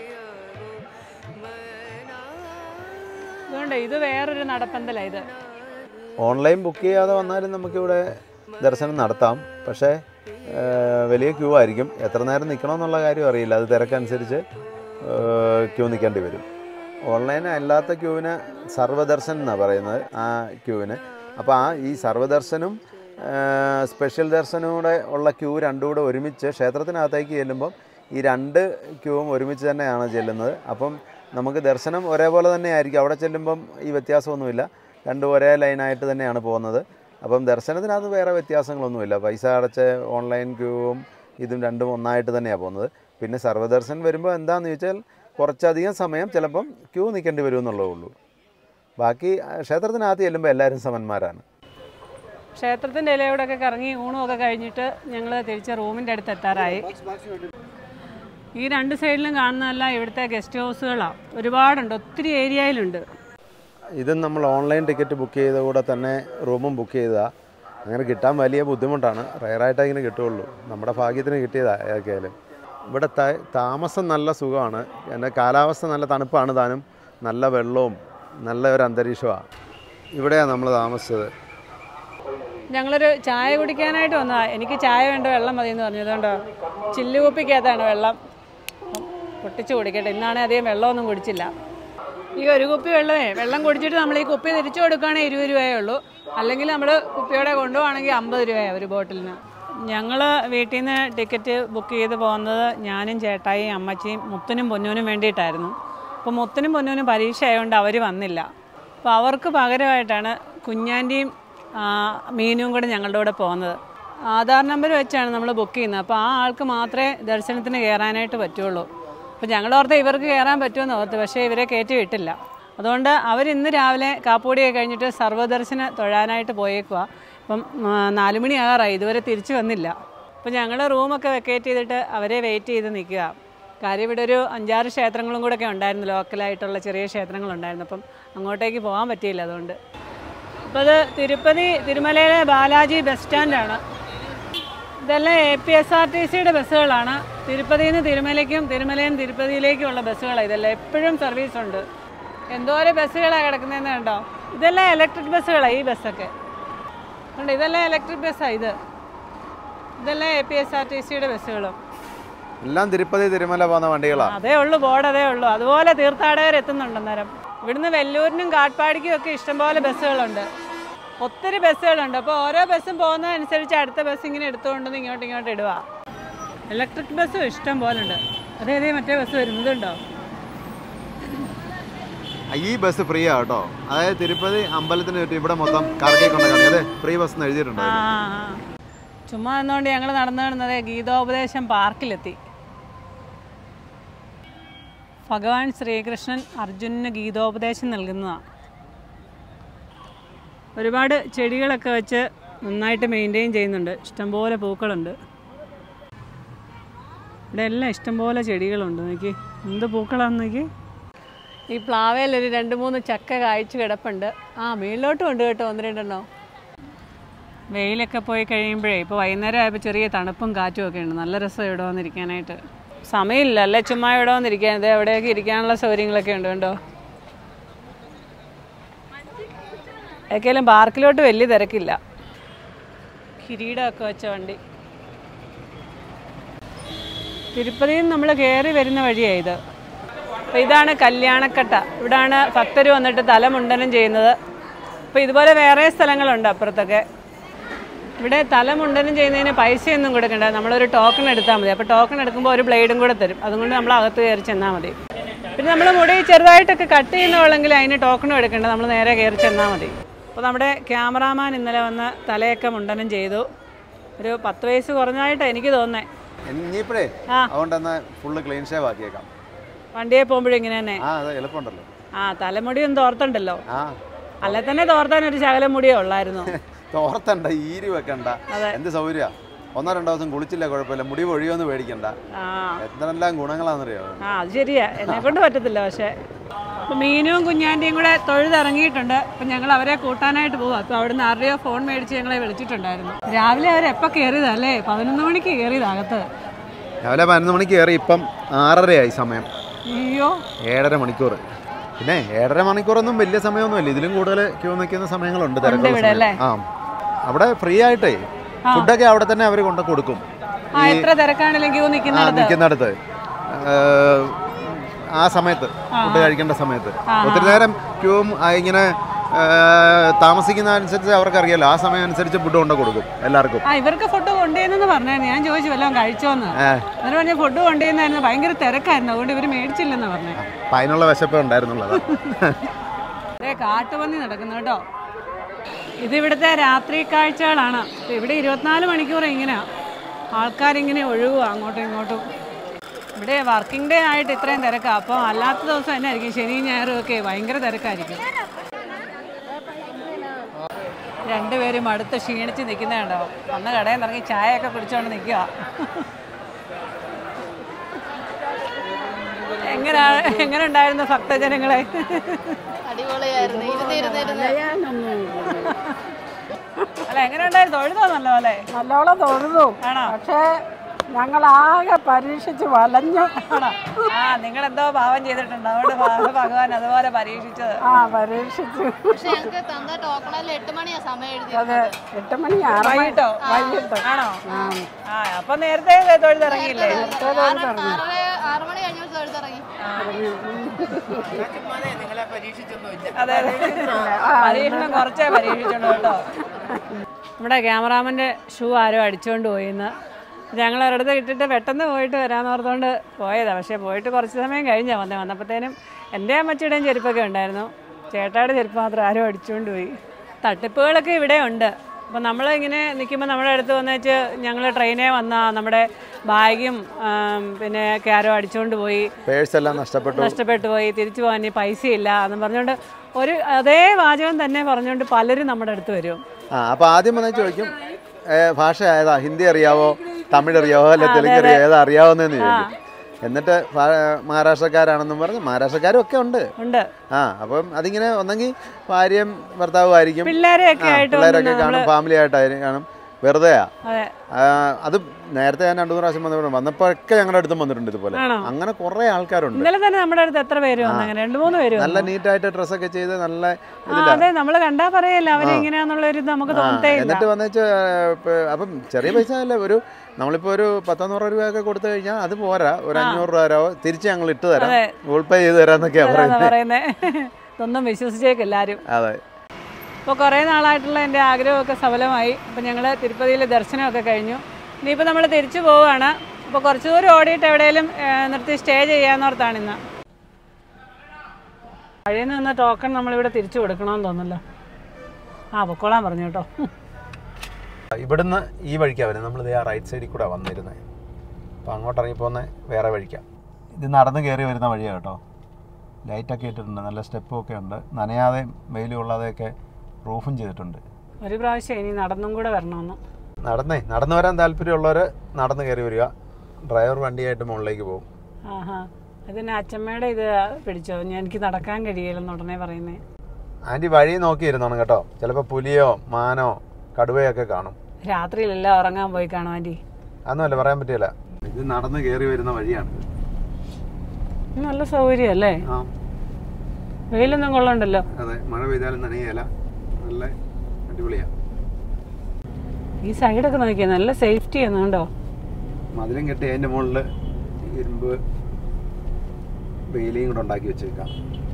അതുകൊണ്ട് ഇത് വേറൊരു നടപ്പന്തലാണ് ഇത് ഓൺലൈൻ ബുക്ക് ചെയ്യാതെ വന്നാലും നമുക്കിവിടെ ദർശനം നടത്താം പക്ഷേ ആ, വലിയ ക്യൂ ആയിരിക്കും എത്ര നേരം നിൽക്കണമെന്നുള്ള കാര്യം അറിയില്ല അത് തിരക്കനുസരിച്ച് ക്യൂ നിൽക്കേണ്ടി വരും ഓൺലൈൻ അല്ലാത്ത ക്യൂവിന് സർവ്വദർശൻ എന്നാണ് പറയുന്നത് ആ ക്യൂവിന് അപ്പോൾ ആ ഈ സർവ്വദർശനും ആ, സ്പെഷ്യൽ ദർശനവും കൂടെ ഉള്ള ക്യൂ രണ്ടും കൂടെ ഒരുമിച്ച് ക്ഷേത്രത്തിനകത്തേക്ക് ചെല്ലുമ്പം ഈ രണ്ട് ക്യൂവും ഒരുമിച്ച് തന്നെയാണ് ചെല്ലുന്നത് അപ്പം നമുക്ക് ദർശനം ഒരേപോലെ തന്നെ ആയിരിക്കും അവിടെ ചെല്ലുമ്പം ഈ വ്യത്യാസമൊന്നുമില്ല രണ്ടും ഒരേ ലൈനായിട്ട് തന്നെയാണ് പോകുന്നത് അപ്പം ദർശനത്തിനകത്ത് വേറെ വ്യത്യാസങ്ങളൊന്നുമില്ല പൈസ അടച്ച ഓൺലൈൻ ക്യൂവും ഇതും രണ്ടും ഒന്നായിട്ട് തന്നെയാണ് പോകുന്നത് പിന്നെ സർവ്വദർശൻ വരുമ്പോൾ എന്താണെന്ന് ചോദിച്ചാൽ കുറച്ചധികം സമയം ചിലപ്പം ക്യൂ നിൽക്കേണ്ടി വരും എന്നുള്ളതേ ഉള്ളൂ ബാക്കി ആ, ക്ഷേത്രത്തിനകത്ത് ചെല്ലുമ്പോൾ എല്ലാവരും സമന്മാരാണ് ക്ഷേത്രത്തിൻ്റെ ഇലയോടൊക്കെ കറങ്ങി ഊണുമൊക്കെ കഴിഞ്ഞിട്ട് ഞങ്ങൾ തിരിച്ച് റൂമിൻ്റെ അടുത്ത് എത്താറായി ഈ രണ്ട് സൈഡിലും കാണുന്നതെല്ലാം ഇവിടുത്തെ ഗസ്റ്റ് ഹൗസുകളാണ് ഒരുപാടുണ്ട് ഒത്തിരി ഏരിയയിലുണ്ട് ഇത് നമ്മൾ ഓൺലൈൻ ടിക്കറ്റ് ബുക്ക് ചെയ്ത കൂടെ തന്നെ റൂമും ബുക്ക് ചെയ്തതാ അങ്ങനെ കിട്ടാൻ വലിയ ബുദ്ധിമുട്ടാണ് റയറായിട്ടേ ഇങ്ങനെ കിട്ടുകയുള്ളൂ നമ്മുടെ ഭാഗ്യത്തിന് കിട്ടിയതാ ഏതൊക്കെയാലും ഇവിടെ ത- താമസം നല്ല സുഖമാണ് എൻ്റെ കാലാവസ്ഥ നല്ല തണുപ്പാണ് താനും നല്ല വെള്ളവും നല്ല ഒരു അന്തരീക്ഷമാണ് ഇവിടെയാണ് നമ്മൾ താമസിച്ചത് ഞങ്ങളൊരു ചായ കുടിക്കാനായിട്ട് വന്നതാ എനിക്ക് ചായ വേണ്ട വെള്ളം മതി എന്ന് പറഞ്ഞത് കണ്ടോ ചില്ലുകുപ്പിക്കകത്താണ് വെള്ളം അപ്പം പൊട്ടിച്ച് കുടിക്കട്ടെ ഇന്നാണ് അധികം വെള്ളമൊന്നും കുടിച്ചില്ല ഈ ഒരു കുപ്പി വെള്ളമേ വെള്ളം കുടിച്ചിട്ട് നമ്മൾ ഈ കുപ്പി തിരിച്ചു കൊടുക്കുകയാണെങ്കിൽ ഇരുപത് രൂപയേ ഉള്ളൂ അല്ലെങ്കിൽ നമ്മൾ കുപ്പിയോടെ കൊണ്ടുപോകണമെങ്കിൽ അമ്പത് രൂപയാണ് ഒരു ബോട്ടിലിന് ഞങ്ങൾ വീട്ടിൽ നിന്ന് ടിക്കറ്റ് ബുക്ക് ചെയ്ത് പോകുന്നത് ഞാനും ചേട്ടായിയും അമ്മച്ചിയും മുത്തനും പൊന്നൂനും വേണ്ടിയിട്ടായിരുന്നു അപ്പോൾ മുത്തനും പൊന്നൂനും പരീക്ഷ ആയതുകൊണ്ട് അവർ വന്നില്ല അപ്പോൾ അവർക്ക് പകരമായിട്ടാണ് കുഞ്ഞാൻ്റെയും ആ, മീനും കൂടെ ഞങ്ങളുടെ കൂടെ പോകുന്നത് ആധാർ നമ്പർ വെച്ചാണ് നമ്മൾ ബുക്ക് ചെയ്യുന്നത് അപ്പോൾ ആ ആൾക്ക് മാത്രമേ ദർശനത്തിന് കയറാനായിട്ട് പറ്റുള്ളൂ അപ്പോൾ ഞങ്ങളോർത്ത് ഇവർക്ക് കയറാൻ പറ്റുമെന്ന് ഓർത്ത് പക്ഷേ ഇവരെ കയറ്റി വിട്ടില്ല അതുകൊണ്ട് അവർ ഇന്ന് രാവിലെ കാപ്പൂടിയൊക്കെ കഴിഞ്ഞിട്ട് സർവ്വദർശന തൊഴാനായിട്ട് പോയേക്കുക ഇപ്പം ആ, നാല് മണിയാകാറായി ഇതുവരെ തിരിച്ചു വന്നില്ല അപ്പോൾ ഞങ്ങൾ റൂമൊക്കെ വെക്കേറ്റ് ചെയ്തിട്ട് അവരെ വെയിറ്റ് ചെയ്ത് നിൽക്കുക കാര്യം ഇവിടെ ഒരു അഞ്ചാറ് ക്ഷേത്രങ്ങളും കൂടെ ഒക്കെ ഉണ്ടായിരുന്നു ലോക്കലായിട്ടുള്ള ചെറിയ ക്ഷേത്രങ്ങളുണ്ടായിരുന്നു അപ്പം അങ്ങോട്ടേക്ക് പോകാൻ പറ്റിയില്ല അതുകൊണ്ട് അപ്പോൾ അത് തിരുപ്പതി തിരുമലയിലെ ബാലാജി ബസ് സ്റ്റാൻഡാണ് ഇതെല്ലാം A P S R T സിയുടെ ബസ്സുകളാണ് തിരുപ്പതിയിൽ നിന്ന് തിരുമലയ്ക്കും തിരുമലയിൽ നിന്ന് തിരുപ്പതിയിലേക്കുമുള്ള ബസ്സുകളാണ് ഇതെല്ലാം എപ്പോഴും സർവീസ് ഉണ്ട് എന്തോരം ബസ്സുകളാണ് കിടക്കുന്നതെന്ന് കണ്ടോ ഇതെല്ലാം ഇലക്ട്രിക് ബസ്സുകളാണ് ഈ ബസ്സൊക്കെ ഉണ്ട് ഇതെല്ലാം ഇലക്ട്രിക് ബസ്സാണ് ഇത് ഇതെല്ലാം A P S R T സിയുടെ ബസ്സുകളും എല്ലാം തിരുപ്പതി തിരുമല പോകുന്ന വണ്ടികളാണ് അതേ ഉള്ളൂ ബോർഡ് അതേ ഉള്ളൂ അതുപോലെ തീർത്ഥാടകർ എത്തുന്നുണ്ട് അന്നേരം ഇവിടുന്ന് വെല്ലൂരിനും കാട്ട്പാടിക്കും ഒക്കെ ഇഷ്ടംപോലെ ബസ്സുകളുണ്ട് ഒത്തിരി ബസ്സുകളുണ്ട് അപ്പോൾ ഓരോ ബസ്സും പോകുന്നതനുസരിച്ച് അടുത്ത ബസ് ഇങ്ങനെ എടുത്തുകൊണ്ടെന്ന് ഇങ്ങോട്ട് ഇങ്ങോട്ട് ഇടുക ഇലക്ട്രിക് ബസ്സും ഇഷ്ടം പോലെ ഉണ്ട് അതേ അതേ മറ്റേ ബസ് വരുന്നതുണ്ടോ ഈ ബസ് ഫ്രീ ആ കേട്ടോ അതായത് തിരുപ്പതി അമ്പലത്തിന് ചുറ്റും ഇവിടെ മൊത്തം കറക്കിക്കൊണ്ട് കളി അതെ ഫ്രീ ബസ് എന്ന് എഴുതിയിട്ടുണ്ട് ആ ആ, ആ. ചുമ്മാ നിന്നുകൊണ്ട് ഞങ്ങൾ നടന്നു കിടന്നത് ഗീതോപദേശം പാർക്കിലെത്തി ഭഗവാൻ ശ്രീകൃഷ്ണൻ അർജുനന് ഗീതോപദേശം നൽകുന്നതാണ് ഒരുപാട് ചെടികളൊക്കെ വെച്ച് നന്നായിട്ട് മെയിൻറ്റെയിൻ ചെയ്യുന്നുണ്ട് ഇഷ്ടംപോലെ പൂക്കളുണ്ട് ഇവിടെ എല്ലാം ഇഷ്ടംപോലെ ചെടികളുണ്ട് നോക്കി എന്ത് പൂക്കളാന്ന് നോക്കി ഈ പ്ലാവയിൽ ഒരു രണ്ട് മൂന്ന് ചക്ക കായ്ച്ചു കിടപ്പുണ്ട് ആ മേളിലോട്ടും ഉണ്ട് കേട്ടോ ഒന്ന് രണ്ടെണ്ണോ വെയിലൊക്കെ പോയി കഴിയുമ്പോഴേ ഇപ്പോൾ വൈകുന്നേരം ആയപ്പോൾ ചെറിയ തണുപ്പും കാറ്റും ഒക്കെ ഉണ്ട് നല്ല രസം ഇവിടെ വന്നിരിക്കാനായിട്ട് സമയമില്ല അല്ലേ ചുമ്മാ ഇവിടെ വന്നിരിക്കാൻ ഇത് എവിടെയൊക്കെ ഇരിക്കാനുള്ള സൗകര്യങ്ങളൊക്കെ ഉണ്ട് കണ്ടോ ഏക്കെങ്കിലും പാർക്കിലോട്ട് വലിയ തിരക്കില്ല കിരീടമൊക്കെ വെച്ച വണ്ടി തിരുപ്പതിയിൽ നിന്ന് നമ്മൾ കയറി വരുന്ന വഴിയാണ് ഇത് അപ്പോൾ ഇതാണ് കല്യാണക്കട്ട ഇവിടാണ് ഭക്തർ വന്നിട്ട് തലമുണ്ടനം ചെയ്യുന്നത് അപ്പോൾ ഇതുപോലെ വേറെ സ്ഥലങ്ങളുണ്ട് അപ്പുറത്തൊക്കെ ഇവിടെ തലമുണ്ടനം ചെയ്യുന്നതിന് പൈസയൊന്നും കൊടുക്കണ്ട നമ്മളൊരു ടോക്കൺ എടുത്താൽ മതി അപ്പോൾ ടോക്കൺ എടുക്കുമ്പോൾ ഒരു ബ്ലേഡും കൂടെ തരും അതുകൊണ്ട് നമ്മൾ അകത്ത് കയറി ചെന്നാൽ മതി പിന്നെ നമ്മൾ മുടി ചെറുതായിട്ടൊക്കെ കട്ട് ചെയ്യുന്നവളെങ്കിൽ അതിന് ടോക്കണും എടുക്കണ്ട നമ്മൾ നേരെ കയറി ചെന്നാൽ മതി അപ്പോൾ നമ്മുടെ ക്യാമറാമാൻ ഇന്നലെ വന്ന് തലയൊക്കെ മുണ്ടനം ചെയ്തു ഒരു പത്ത് വയസ്സ് കുറഞ്ഞായിട്ടാണ് എനിക്ക് തോന്നുന്നത് ഇനിയിപ്പോഴേ ആ. അതുകൊണ്ട് എന്നാ ഫുള്ള് ക്ലീൻ ഷേവ് ആക്കിയേക്കാം വണ്ടിയെ പോകുമ്പോഴും ഇങ്ങനെ തന്നെ ആ അത് എളുപ്പമുണ്ടല്ലോ ആ തലമുടിയൊന്നും തോർത്തുണ്ടല്ലോ ആ അല്ലെ തന്നെ തോർത്താൻ ഒരു ശകലം മുടിയേ ഉള്ളായിരുന്നു തോർത്തണ്ട ഈരി വെക്കണ്ട അതെ. എന്ത് സൗകര്യ ഒന്നോ രണ്ടോ ദിവസം കുളിച്ചില്ല കുഴപ്പമില്ല മുടി പൊഴിയൊന്ന് പേടിക്കണ്ട ആ എത്രയെല്ലാം ഗുണങ്ങളാണെന്നറിയോ ആ അത് ശരിയാ എന്നെ കൊണ്ട് പറ്റത്തില്ല പക്ഷേ അപ്പം മീനും കുഞ്ഞാൻ്റെയും കൂടെ തൊഴുതിറങ്ങിയിട്ടുണ്ട് അപ്പം ഞങ്ങൾ അവരെ കൂട്ടാനായിട്ട് പോവാം അപ്പോൾ അവിടുന്ന് ആരുടെയോ ഫോൺ മേടിച്ച് ഞങ്ങളെ വിളിച്ചിട്ടുണ്ടായിരുന്നു രാവിലെ അവർ എപ്പോൾ കയറിയതാ അല്ലേ പതിനൊന്ന് മണിക്ക് കയറിയതാ അകത്ത് രാവിലെ പതിനൊന്ന് മണിക്ക് കയറി ഇപ്പം ആറരയായി സമയം അയ്യോ ഏഴര മണിക്കൂർ പിന്നെ ഏഴര മണിക്കൂറൊന്നും വലിയ സമയമൊന്നുമില്ല ഇതിലും കൂടുതൽ ക്യൂ നിൽക്കുന്ന സമയങ്ങളുണ്ട് തിരക്കുള്ള ഇവിടെ അല്ലേ? സമയം. ആ അവിടെ ഫ്രീ ആയിട്ടേ ഫുഡൊക്കെ അവിടെ തന്നെ അവർ കൊണ്ട് കൊടുക്കും ആ എത്ര തിരക്കാണെങ്കിലും ക്യൂ ആ നിൽക്കുന്നിടത്ത് നിൽക്കുന്നിടത്ത് ഏഹ്, ആ സമയത്ത് ഫുഡ് കഴിക്കേണ്ട സമയത്ത് ഒത്തിരി നേരം ക്യൂവും ആ, ഇങ്ങനെ ഏഹ്, താമസിക്കുന്ന അനുസരിച്ച് അവർക്കറിയാലോ ആ സമയം അനുസരിച്ച് ഫുഡ് കൊണ്ട് കൊടുക്കും എല്ലാവർക്കും ആ ഇവർക്ക് ഫുഡ് കൊണ്ടുവന്നെന്ന് പറഞ്ഞായിരുന്നു ഞാൻ ചോദിച്ചു വല്ലതും കഴിച്ചോന്ന് ഏ. എന്നിട്ട് പറഞ്ഞ ഫുഡ് കൊണ്ടുവന്നായിരുന്നു ഭയങ്കര തിരക്കായിരുന്നു അതുകൊണ്ട് ഇവർ മേടിച്ചില്ലെന്ന് പറഞ്ഞു അപ്പം അതിനുള്ള വിശപ്പേ ഉണ്ടായിരുന്നുള്ളതാ അതെ കാട്ടുപന്നി നടക്കുന്നു കേട്ടോ ഇത് ഇവിടുത്തെ രാത്രി കാഴ്ചകളാണ് ഇപ്പൊ ഇവിടെ ഇരുപത്തിനാല് മണിക്കൂർ ഇങ്ങനെ ആൾക്കാരിങ്ങനെ ഒഴുകുക അങ്ങോട്ടും ഇങ്ങോട്ടും ഇവിടെ വർക്കിംഗ് ഡേ ആയിട്ട് ഇത്രയും തിരക്കാണ് അപ്പോൾ അല്ലാത്ത ദിവസം തന്നെ ആയിരിക്കും ശനി ഞായറും ഒക്കെ ഭയങ്കര തിരക്കായിരിക്കും രണ്ടുപേരും അടുത്ത് ക്ഷീണിച്ച് നിൽക്കുന്നുണ്ടോ അന്ന് കടയിൽ നിന്ന് ഇറങ്ങി ചായയൊക്കെ കുടിച്ചോണ്ട് നിൽക്കുക എങ്ങനെ എങ്ങനെ ഉണ്ടായിരുന്നു ഭക്തജനങ്ങളെ അടിപൊളിയായിരുന്നു ഇരുന്ന് ഇരുന്ന് ഇരുന്ന് അല്ല എങ്ങനെ ഉണ്ടായിരുന്നു തൊഴുതോ നല്ല പോലെ നല്ലോണം തൊഴുതു ആണോ പക്ഷേ ഞങ്ങളാകെ പരീക്ഷിച്ച് വലഞ്ഞു ആണോ ആ നിങ്ങൾ എന്തോ പാവം ചെയ്തിട്ടുണ്ട് അതുകൊണ്ട് ഭ- ഭഗവാൻ അതുപോലെ പരീക്ഷിച്ചത് ആ പരീക്ഷിച്ചു പക്ഷെ ഞങ്ങൾക്ക് തന്ന ടോക്കണിൽ എട്ട് മണിയാ സമയം എഴുതി അതെ എട്ട് മണി ആറ് മണി വൈകിട്ടോ വൈകിട്ട് ആണോ ആ ആ അപ്പൊ നേരത്തെ തൊഴുതിറങ്ങിയില്ലേ ആറ് ആറ് മണി കഴിഞ്ഞ തൊഴുതിറങ്ങി നിങ്ങളെ പരീക്ഷിച്ചൊന്നുമില്ല അതെ അതെ പരീക്ഷണം കുറച്ചേ പരീക്ഷിച്ചുള്ളൂ കേട്ടോ നമ്മുടെ ക്യാമറാമൻ്റെ ഷൂ ആരോ അടിച്ചുകൊണ്ട് പോയിന്ന് ഞങ്ങൾ ഒരിടത്ത് ഇട്ടിട്ട് പെട്ടെന്ന് പോയിട്ട് വരാമെന്ന് ഓർത്തുകൊണ്ട് പോയതാണ് പക്ഷേ പോയിട്ട് കുറച്ച് സമയം കഴിഞ്ഞാൽ വന്നേ വന്നപ്പോഴത്തേനും എൻ്റെ അമ്മച്ചിയുടെയും ചെരുപ്പൊക്കെ ഉണ്ടായിരുന്നു ചേട്ടായുടെ ചെരുപ്പ് മാത്രം ആരോ അടിച്ചുകൊണ്ട് പോയി തട്ടിപ്പുകളൊക്കെ ഇവിടെ ഉണ്ട് അപ്പോൾ നമ്മളിങ്ങനെ നിൽക്കുമ്പോൾ നമ്മുടെ അടുത്ത് വന്ന് വെച്ച് ഞങ്ങൾ ട്രെയിനേ വന്നാൽ നമ്മുടെ ബാഗും ആം, പിന്നെ ഒക്കെ ആരോ അടിച്ചുകൊണ്ട് പോയി പേഴ്സ് എല്ലാം നഷ്ടപ്പെട്ടു നഷ്ടപ്പെട്ടു പോയി തിരിച്ചു പോകാൻ ഇനി പൈസയില്ല എന്ന് പറഞ്ഞുകൊണ്ട് ഒരു അതേ വാചകം തന്നെ പറഞ്ഞുകൊണ്ട് പലരും നമ്മുടെ അടുത്ത് വരും ആ അപ്പോൾ ആദ്യം വന്നാൽ ചോദിക്കും ഏ, ഭാഷ ഏതാ ഹിന്ദി അറിയാവോ തമിഴ് അറിയാവോ അല്ലെ തെലുങ്ക് അറിയാവോ ഏതാ അറിയാവുന്നതെന്ന് ചോദിക്കും എന്നിട്ട് ഭാ- മഹാരാഷ്ട്രക്കാരാണെന്നും പറഞ്ഞ് മഹാരാഷ്ട്രക്കാരും ഒക്കെ ഉണ്ട് ഉണ്ട് ആ അപ്പം അതിങ്ങനെ ഒന്നെങ്കിൽ ഭാര്യയും ഭർത്താവും ആയിരിക്കും പിള്ളേരെയൊക്കെ ആ, ആയിട്ട് പിള്ളേരൊക്കെ വന്ന് കാണും ഫാമിലി ആയിട്ടായിരിക്കും കാണും വെറുതെയാ അതെ ആ, അത് നേരത്തെ ഞാൻ രണ്ടു മൂന്ന് പ്രാവശ്യം വന്നപ്പോൾ വന്നപ്പോഴൊക്കെ ഞങ്ങളുടെ അടുത്തും വന്നിട്ടുണ്ട് ഇതുപോലെ ആണോ? അങ്ങനെ കുറേ ആൾക്കാരുണ്ട് ഇന്നലെ തന്നെ നമ്മുടെ അടുത്ത് എത്ര പേര് വന്നു അങ്ങനെ രണ്ട് മൂന്ന് പേര് നല്ല വന്നു നീറ്റായിട്ട് ഡ്രസ്സൊക്കെ ചെയ്ത് നല്ല ആ ഇതിലാ അതെ നമ്മൾ കണ്ടാ പറയല്ല അവരെങ്ങനെയാന്നുള്ള ഒരു ഇത് നമുക്ക് ആ, തോന്നത്തേ ഇല്ല എന്നിട്ട് വന്നേച്ച് അപ്പം ചെറിയ പൈസ അല്ല ഒരു നമ്മളിപ്പോൾ ഒരു പത്തൊന്നൂറ് രൂപയൊക്കെ കൊടുത്തു കഴിഞ്ഞാൽ അത് പോരാ ഒരു അഞ്ഞൂറ് രൂപ തരാമോ തിരിച്ച് ഞങ്ങൾ ഇട്ട് തരാം അതെ. ഗൂഗിൾ പേ ചെയ്ത് തരാന്നൊക്കെയാണ് അതാ പറയുന്നത് പറയുന്നേ ഇതൊന്നും വിശ്വസിച്ചേക്ക് എല്ലാവരും അതെ ഇപ്പോൾ കുറേ നാളായിട്ടുള്ള എൻ്റെ ആഗ്രഹമൊക്കെ സഫലമായി അപ്പോൾ ഞങ്ങൾ തിരുപ്പതിയിൽ ദർശനമൊക്കെ കഴിഞ്ഞു ഇനിയിപ്പോൾ നമ്മൾ തിരിച്ചു പോവുകയാണ് അപ്പോൾ കുറച്ച് ദൂരം ഓടിയിട്ട് എവിടെയെങ്കിലും ഏഹ്, നിർത്തി സ്റ്റേ ചെയ്യാന്നോർത്താണ് ഇന്ന് വഴിയിൽ നിന്ന് ടോക്കൺ നമ്മളിവിടെ തിരിച്ചു കൊടുക്കണമെന്ന് തോന്നല്ലോ ആ പൊക്കോളാൻ പറഞ്ഞു കേട്ടോ ഇവിടുന്ന് ഈ വഴിക്കാണ് വരുന്നത് നമ്മൾ ആ റൈറ്റ് സൈഡിൽ കൂടെ വന്നിരുന്നത് അപ്പോൾ അങ്ങോട്ട് ഇറങ്ങി പോകുന്ന വേറെ വഴിക്കാണ് ഇത് നടന്ന് കയറി വരുന്ന വഴിയാണ് കേട്ടോ ലൈറ്റൊക്കെ ഇട്ടിട്ടുണ്ട് നല്ല സ്റ്റെപ്പും ഒക്കെ ഉണ്ട് നനയാതെയും വെയിലും കൊള്ളാതെയൊക്കെ റൂഫും ചെയ്തിട്ടുണ്ട് ഒരു പ്രാവശ്യം ഇനി നടന്നും കൂടെ വരണമെന്ന് നടന്നേ നടന്നു വരാൻ താല്പര്യമുള്ളവർ നടന്ന് കയറി വരിക ഡ്രൈവർ വണ്ടിയായിട്ട് മുകളിലേക്ക് പോകും ആഹാ ഇതിന് അച്ഛമ്മയുടെ ഇത് പിടിച്ചോ ഞാൻ എനിക്ക് നടക്കാൻ കഴിയില്ലെന്ന് ഉടനെ പറയുന്നേ ആൻറ്റി വഴി നോക്കിയിരുന്നോണം കേട്ടോ ചിലപ്പോൾ പുലിയോ മാനോ കടുവയൊക്കെ കാണും രാത്രിയിലെല്ലാം ഉറങ്ങാൻ പോയി കാണും ആൻറ്റി അതൊന്നുമല്ല പറയാൻ പറ്റില്ല ഇത് നടന്ന് കയറി വരുന്ന വഴിയാണ് നല്ല സൗകര്യമല്ലേ ആ വെയിലൊന്നും കൊള്ളണ്ടല്ലോ അതെ മഴ പെയ്താലും നനയല നല്ല അടിപൊളിയാണ് ഈ സൈഡൊക്കെ നോക്കിയാൽ നല്ല സേഫ്റ്റി ആണ് കണ്ടോ മതിലും കെട്ടി അതിൻ്റെ മുകളിൽ ഇരുമ്പ് വെയിലയും കൂടെ ഉണ്ടാക്കി വെച്ചേക്കാം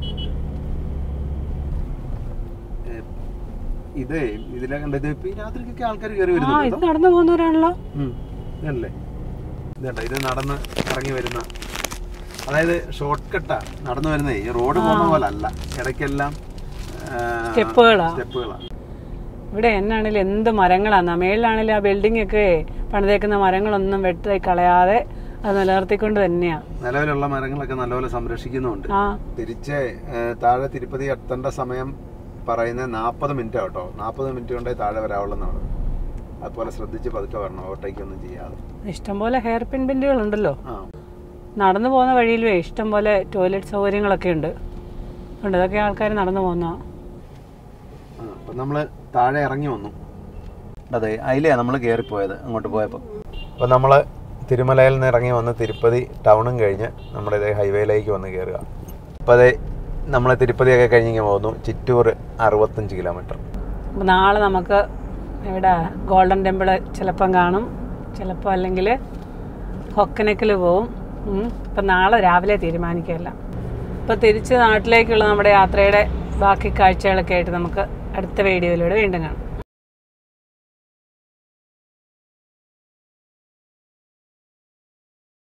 ഏ, ഇതേ ഇതിലെ കണ്ടത് ഇപ്പൊ ഈ രാത്രിക്കൊക്കെ ആൾക്കാർ കയറി ആ വരുന്നുണ്ട് ഇത് കേട്ടോ. നടന്നു പോകുന്നവരാണല്ലോ ഉം. ഇതല്ലേ ഇതണ്ട ഇത് നടന്ന് ഇറങ്ങി വരുന്ന അതായത് ഷോർട്ട് കട്ടാ നടന്നു വരുന്നേ ഈ റോഡ് പോകുന്ന പോലെ അല്ല ഇടയ്ക്കെല്ലാം സ്റ്റെപ്പുകളാ സ്റ്റെപ്പുകളാണ് ഇവിടെ എന്നാണേലും എന്ത് മരങ്ങളാണ് മേളിലാണേലും ആ ബിൽഡിംഗ് ഒക്കെ പണിതേക്കുന്ന മരങ്ങളൊന്നും വെട്ടി കളയാതെ അത് നിലനിർത്തിക്കൊണ്ട് തന്നെയാ നിലവിലുള്ള മരങ്ങളൊക്കെ നല്ലപോലെ സംരക്ഷിക്കുന്നുണ്ട് ആ തിരിച്ച് ഏ, താഴെ തിരുപ്പതി എത്തേണ്ട സമയം പറയുന്നത് നാൽപ്പത് മിനിറ്റ് കേട്ടോ നാൽപ്പത് മിനിറ്റ് കൊണ്ടേ താഴെ വരാവുള്ളതാണ് അതുപോലെ ശ്രദ്ധിച്ച് പതുക്കെ വരണം ഓവർടേക്ക് ഒന്നും ചെയ്യാതെ ഇഷ്ടംപോലെ ഹെയർ പിൻ ബിൻഡുകളുണ്ടല്ലോ ആ നടന്നു പോകുന്ന വഴിയിലുവേ ഇഷ്ടംപോലെ ടോയ്ലറ്റ് സൗകര്യങ്ങളൊക്കെ ഉണ്ട് ഉണ്ട് ഇതൊക്കെ ആൾക്കാർ നടന്നു പോകുന്ന ആ, അപ്പം നമ്മൾ താഴെ ഇറങ്ങി വന്നു അതെ അതിലെയാണ് നമ്മൾ കയറിപ്പോയത് അങ്ങോട്ട് പോയപ്പോൾ അപ്പോൾ നമ്മൾ തിരുമലയിൽ നിന്ന് ഇറങ്ങി വന്ന് തിരുപ്പതി ടൗണും കഴിഞ്ഞ് നമ്മുടെ ഇതേ ഹൈവേയിലേക്ക് വന്ന് കയറുക അപ്പോൾ അതെ നമ്മൾ തിരുപ്പതിയൊക്കെ കഴിഞ്ഞിങ്ങനെ പോകുന്നു ചിറ്റൂർ അറുപത്തഞ്ച് കിലോമീറ്റർ അപ്പോൾ നാളെ നമുക്ക് ഇവിടെ ഗോൾഡൻ ടെമ്പിൾ ചിലപ്പം കാണും ചിലപ്പോൾ അല്ലെങ്കിൽ ഹൊക്കനക്കിൽ പോവും ഉം. അപ്പം നാളെ രാവിലെ തീരുമാനിക്കുകയല്ല അപ്പോൾ തിരിച്ച് നാട്ടിലേക്കുള്ള നമ്മുടെ യാത്രയുടെ ബാക്കി കാഴ്ചകളൊക്കെ ആയിട്ട് നമുക്ക് അടുത്ത വീഡിയോയിലൂടെ വീണ്ടും കാണാം